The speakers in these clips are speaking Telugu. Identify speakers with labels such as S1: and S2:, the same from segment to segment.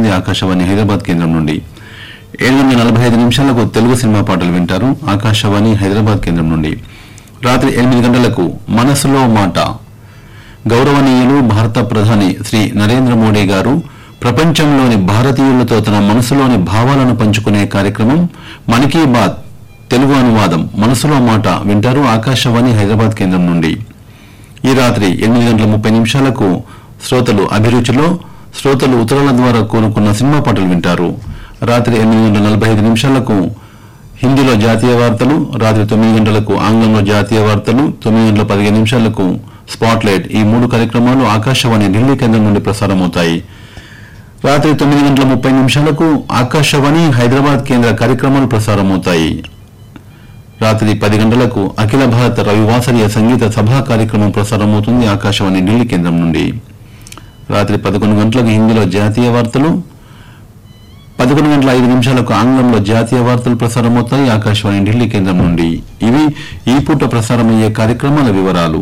S1: ప్రసారమవుతుంది ఆకాశవాణి హైదరాబాద్ కేంద్రం నుండి ఏడు గంటల నలభై ఐదు నిమిషాలకు తెలుగు సినిమా పాటలు వింటారు ఆకాశవాణి హైదరాబాద్ కేంద్రం నుండి రాత్రి ఎనిమిది గంటలకు మనసులో మాట గౌరవనీయులు భారత ప్రధాని శ్రీ నరేంద్ర మోడీ గారు ప్రపంచంలోని భారతీయులతో తన మనసులోని భావాలను పంచుకునే కార్యక్రమం మన్ కీ బాత్ తెలుగు అనువాదం మనసులో మాట వింటారు ఆకాశవాణి హైదరాబాద్ కేంద్రం నుండి ఈ రాత్రి ఎనిమిది గంటల ముప్పై నిమిషాలకు శ్రోతలు అభిరుచిలో శ్రోతలు ఉత్తరాల ద్వారా కోరుకున్న సినిమా పాటలు వింటారు రాత్రి ఎనిమిది గంటల నలభై ఐదు నిమిషాలకు హిందీలో జాతీయ వార్తలు రాత్రి తొమ్మిది గంటలకు ఆంగ్లంలో జాతీయ వార్తలు తొమ్మిది గంటల పదిహేను నిమిషాలకు స్పాట్ లైట్ ఈ మూడు కార్యక్రమాలు ఆకాశవాణి ఢిల్లీ కేంద్రం నుండి ప్రసారమవుతాయి రాత్రి తొమ్మిది గంటల ముప్పై నిమిషాలకు ఆకాశవాణి హైదరాబాద్ కేంద్ర కార్యక్రమాలు ప్రసారమవుతాయి రాత్రి పది గంటలకు అఖిల భారత రవివాసరీయ సంగీత సభా కార్యక్రమం ప్రసారమవుతుంది ఆకాశవాణి ఢిల్లీ కేంద్రం నుండి రాత్రి పదకొండు గంటలకు హిందీలో జాతీయ వార్తలు పదకొండు గంటల ఐదు నిమిషాలకు ఆంగ్లంలో జాతీయ వార్తలు ప్రసారమవుతాయి ఆకాశవాణి ఢిల్లీ కేంద్రం నుండి ఇవి ఈ పూట ప్రసారమయ్యే కార్యక్రమాల వివరాలు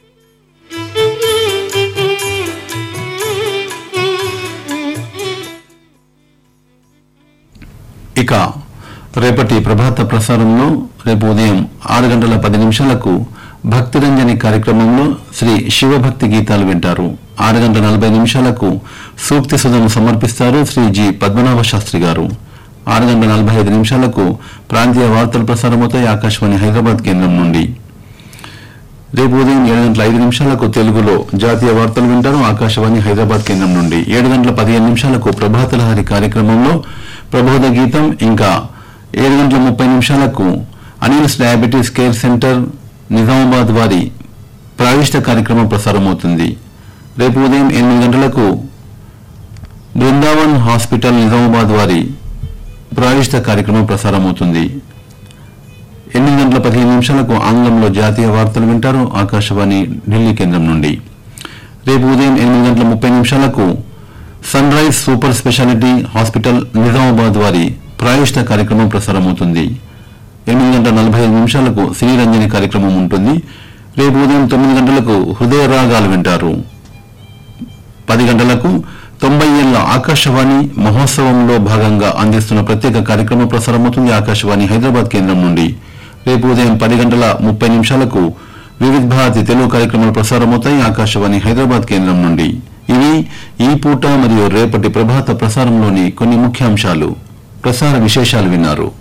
S1: ఇక రేపటి ప్రభాత ప్రసారంలో రేపు ఉదయం ఆరు గంటల పది నిమిషాలకు భక్తిరంజని కార్యక్రమంలో శ్రీ శివభక్తి గీతాలు వింటారు ఆరు గంటల నలభై నిమిషాలకు సూక్తి సుధను సమర్పిస్తారు శ్రీ జి పద్మనాభ శాస్త్రి గారు ఆరు గంటల నలభై ఐదు నిమిషాలకు ప్రాంతీయ వార్తలు ప్రసారమవుతాయి ఆకాశవాణి హైదరాబాద్ కేంద్రం నుండి రేపు ఉదయం ఏడు గంటల ఐదు నిమిషాలకు తెలుగులో జాతీయ వార్తలు వింటారు ఆకాశవాణి హైదరాబాద్ కేంద్రం నుండి ఏడు గంటల పదిహేను నిమిషాలకు ప్రభాత లహరి కార్యక్రమంలో ప్రబోధ గీతం ఇంకా ఏడు గంటల ముప్పై నిమిషాలకు Anil's diabetes care centre Nizamabad వారి ప్రావిష్ట కార్యక్రమం ప్రసారమవుతుంది రేపు ఉదయం ఎనిమిది గంటలకు బృందావన్ హాస్పిటల్ నిజామాబాద్ వారి ప్రావిష్ట కార్యక్రమం ప్రసారమవుతుంది ఎనిమిది గంటల పదిహేను నిమిషాలకు ఆంగ్లంలో జాతీయ వార్తలు వింటారు ఆకాశవాణి ఢిల్లీ కేంద్రం నుండి రేపు ఉదయం ఎనిమిది గంటల ముప్పై నిమిషాలకు sunrise super speciality hospital Nizamabad వారి ప్రాయుష్ట కార్యక్రమం ప్రసారమవుతుంది ఎనిమిది గంటల నలభై ఐదు నిమిషాలకు శ్రీరంజని కార్యక్రమం ఉంటుంది రేపు ఉదయం తొమ్మిది గంటలకు హృదయ రాగాలు వింటారు పది గంటలకు తొంభై ఏళ్ల ఆకాశవాణి మహోత్సవంలో భాగంగా అందిస్తున్న ప్రత్యేక కార్యక్రమం ప్రసారమవుతుంది ఆకాశవాణి హైదరాబాద్ కేంద్రం నుండి రేపు ఉదయం పది గంటల ముప్పై నిమిషాలకు వివిధ భారతి తెలుగు కార్యక్రమాలు ప్రసారమవుతాయి ఆకాశవాణి హైదరాబాద్ కేంద్రం నుండి ఇవి ఈ పూట మరియు రేపటి ప్రభాత ప్రసారంలోని కొన్ని ముఖ్యాంశాలు ప్రసార విశేషాలు విన్నారు